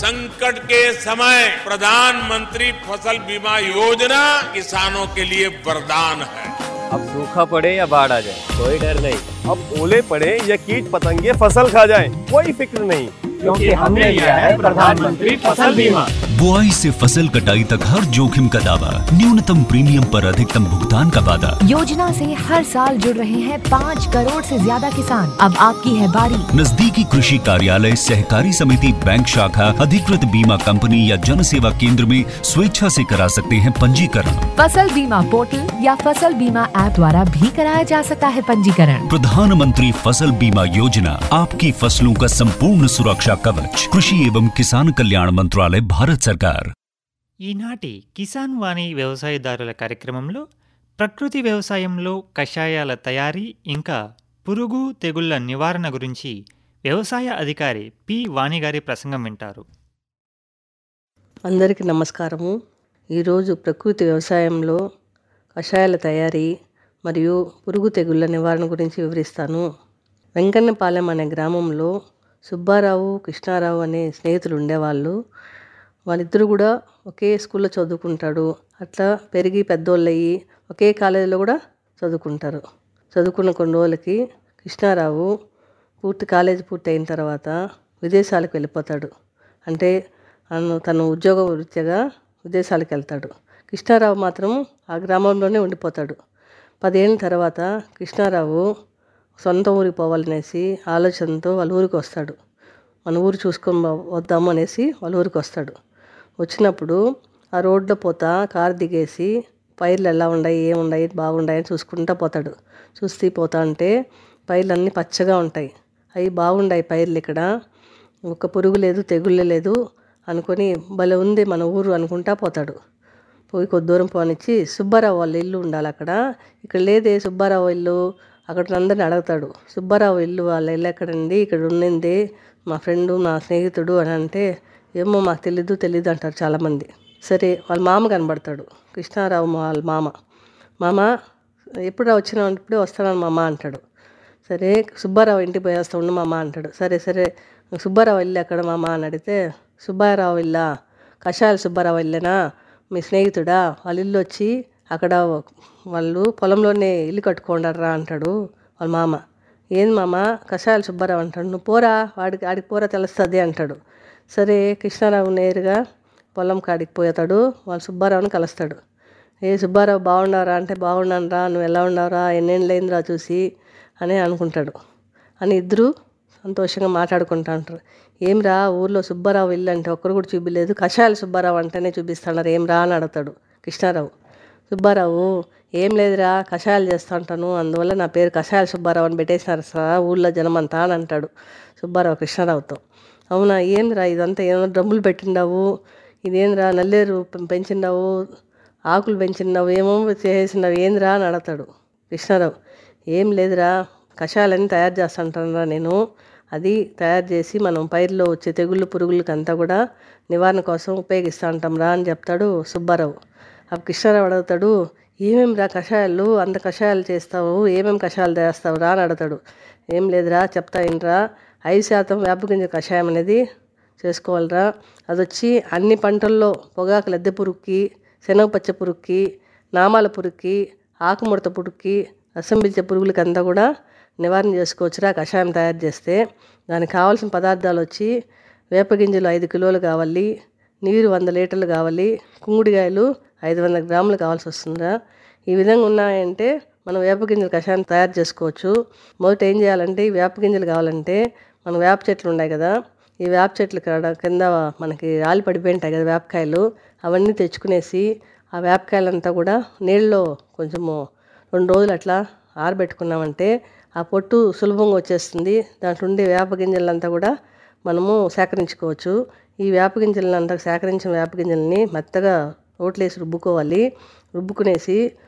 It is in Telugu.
संकट के समय प्रधानमंत्री फसल बीमा योजना किसानों के लिए वरदान है अब सूखा पड़े या बाढ़ आ जाए कोई डर नहीं अब ओले पड़े या कीट पतंगे फसल खा जाए कोई फिक्र नहीं क्योंकि हमने लिया है प्रधानमंत्री फसल बीमा बुआई से फसल कटाई तक हर जोखिम का दावा न्यूनतम प्रीमियम पर अधिकतम भुगतान का वादा योजना से हर साल जुड़ रहे हैं पाँच करोड़ से ज्यादा किसान अब आपकी है बारी नजदीकी कृषि कार्यालय सहकारी समिति बैंक शाखा अधिकृत बीमा कंपनी या जन सेवा केंद्र में स्वेच्छा से करा सकते हैं पंजीकरण फसल बीमा पोर्टल या फसल बीमा ऐप द्वारा भी कराया जा सकता है पंजीकरण प्रधानमंत्री फसल बीमा योजना आपकी फसलों का संपूर्ण सुरक्षा कवच कृषि एवं किसान कल्याण मंत्रालय भारत सरकार ఈనాటి కిసాన్ వాణి వ్యవసాయదారుల కార్యక్రమంలో ప్రకృతి వ్యవసాయంలో కషాయాల తయారీ ఇంకా పురుగు తెగుళ్ల నివారణ గురించి వ్యవసాయ అధికారి పి వాణి గారి ప్రసంగం వింటారు అందరికీ నమస్కారము ఈరోజు ప్రకృతి వ్యవసాయంలో కషాయాల తయారీ మరియు పురుగు తెగుళ్ళ నివారణ గురించి వివరిస్తాను వెంకన్నపాలెం అనే గ్రామంలో సుబ్బారావు కృష్ణారావు అనే స్నేహితులు ఉండేవాళ్ళు వాళ్ళిద్దరూ కూడా ఒకే స్కూల్లో చదువుకుంటాడు అట్లా పెరిగి పెద్దోళ్ళయ్యి ఒకే కాలేజీలో కూడా చదువుకుంటారు చదువుకున్న కొన్ని రోజులకి కృష్ణారావు పూర్తి కాలేజీ పూర్తి అయిన తర్వాత విదేశాలకు వెళ్ళిపోతాడు అంటే అను తను ఉద్యోగ వృత్తిగా విదేశాలకు వెళ్తాడు కృష్ణారావు మాత్రం ఆ గ్రామంలోనే ఉండిపోతాడు పదేళ్ళ తర్వాత కృష్ణారావు సొంత ఊరికి పోవాలనేసి ఆలోచనతో వాళ్ళ ఊరికి వస్తాడు మన ఊరు చూసుకొని వద్దాము అనేసి వాళ్ళ ఊరికి వస్తాడు వచ్చినప్పుడు ఆ రోడ్లో పోతా కారు దిగేసి పైర్లు ఎలా ఉన్నాయి ఏమున్నాయి బాగున్నాయి అని చూసుకుంటా పోతాడు చూస్తూ పోతా ఉంటే పైర్లు అన్నీ పచ్చగా ఉంటాయి అవి బాగున్నాయి పైర్లు ఇక్కడ ఒక్క పురుగు లేదు తెగుళ్ళే లేదు అనుకొని భలే ఉంది మన ఊరు అనుకుంటా పోతాడు పోయి కొద్ది దూరం పోనిచ్చి సుబ్బారావు వాళ్ళ ఇల్లు ఉండాలి అక్కడ ఇక్కడ లేదే సుబ్బారావు ఇల్లు అక్కడ అందరిని అడుగుతాడు సుబ్బారావు ఇల్లు వాళ్ళ ఇల్లు ఎక్కడండి ఇక్కడ ఉండింది మా ఫ్రెండు మా స్నేహితుడు అని అంటే ఏమో మాకు తెలీదు తెలీదు అంటారు చాలామంది సరే వాళ్ళ మామ కనబడతాడు కృష్ణారావు వాళ్ళ మామ మామ ఎప్పుడు వచ్చినావు ఇప్పుడే వస్తాను మామ అంటాడు సరే సుబ్బారావు ఇంటికి పోయి వస్తా ఉండు మామ అంటాడు సరే సరే సుబ్బారావు ఇల్లు ఎక్కడ మామ అని అడిగితే సుబ్బారావు ఇల్లా కషాయాల సుబ్బారావు ఇల్లేనా మీ స్నేహితుడా వాళ్ళ ఇల్లు వచ్చి అక్కడ వాళ్ళు పొలంలోనే ఇల్లు కట్టుకోండరా అంటాడు వాళ్ళ మామ ఏంది మామ కషాయాల సుబ్బారావు అంటాడు నువ్వు పోరా వాడికి ఆడికి పోరా తెలుస్తుంది అంటాడు సరే కృష్ణారావు నేరుగా పొలం కాడికి పోతాడు వాళ్ళ సుబ్బారావుని కలుస్తాడు ఏ సుబ్బారావు బాగున్నారా అంటే బాగున్నాను రా నువ్వు ఎలా ఉన్నావురా ఎన్నేళ్ళైందిరా చూసి అని అనుకుంటాడు అని ఇద్దరు సంతోషంగా మాట్లాడుకుంటా ఉంటారు ఏం రా ఊర్లో సుబ్బారావు ఇల్లు అంటే ఒక్కరు కూడా చూపిలేదు కషాయాల సుబ్బారావు అంటేనే చూపిస్తున్నారు ఏం రా అని అడుగుతాడు కృష్ణారావు సుబ్బారావు ఏం లేదురా కషాయాలు చేస్తూ ఉంటాను అందువల్ల నా పేరు కషాయాల సుబ్బారావు అని పెట్టేసినారు సార్ ఊళ్ళో జనమంతా అని అంటాడు సుబ్బారావు కృష్ణారావుతో అవునా ఏందిరా ఇదంతా ఏమో డ్రమ్ములు పెట్టిండావు ఇదేంద్రా నల్లేరు పెంచిండావు ఆకులు పెంచినావు ఏమో చేసినావు ఏందిరా అని అడతాడు కృష్ణారావు ఏం లేదురా కషాయాలన్నీ తయారు చేస్తుంటానురా నేను అది తయారు చేసి మనం పైర్లో వచ్చే తెగుళ్ళు పురుగులకి అంతా కూడా నివారణ కోసం ఉపయోగిస్తూ ఉంటాం రా అని చెప్తాడు సుబ్బారావు అప్పుడు కృష్ణారావు అడుగుతాడు ఏమేమి రా కషాయాలు అంత కషాయాలు చేస్తావు ఏమేమి కషాయాలు చేస్తావు రా అని అడుగుతాడు ఏం లేదురా చెప్తా ఏంట్రా ఐదు శాతం వేపగింజ కషాయం అనేది చేసుకోవాలిరా అది వచ్చి అన్ని పంటల్లో పొగాకు లద్దె పురుగుకి శనగ పచ్చ పురుగుకి నామాల పురుగుకి ఆకుముడత పురుగుకి రసం పీల్చే పురుగులకి అంతా కూడా నివారణ చేసుకోవచ్చురా కషాయం తయారు చేస్తే దానికి కావాల్సిన పదార్థాలు వచ్చి వేపగింజలు ఐదు కిలోలు కావాలి నీరు వంద లీటర్లు కావాలి కుంగుడికాయలు ఐదు వందల గ్రాములు కావాల్సి వస్తుందా ఈ విధంగా ఉన్నాయంటే మనం వేపగింజల కషాయం తయారు చేసుకోవచ్చు మొదట ఏం చేయాలంటే ఈ వేపగింజలు కావాలంటే మన వేప చెట్లు ఉన్నాయి కదా ఈ వేప చెట్లు కాడ కింద మనకి రాలి పడిపోయి ఉంటాయి కదా వేపకాయలు అవన్నీ తెచ్చుకునేసి ఆ వేపకాయలంతా కూడా నీళ్ళలో కొంచెము రెండు రోజులు అట్లా ఆరబెట్టుకున్నామంటే ఆ పొట్టు సులభంగా వచ్చేస్తుంది దాంట్లో ఉండే వేప గింజలంతా కూడా మనము సేకరించుకోవచ్చు ఈ వేప గింజలంతా సేకరించిన వేప గింజల్ని మెత్తగా రోట్లేసి రుబ్బుకోవాలి రుబ్బుకునేసి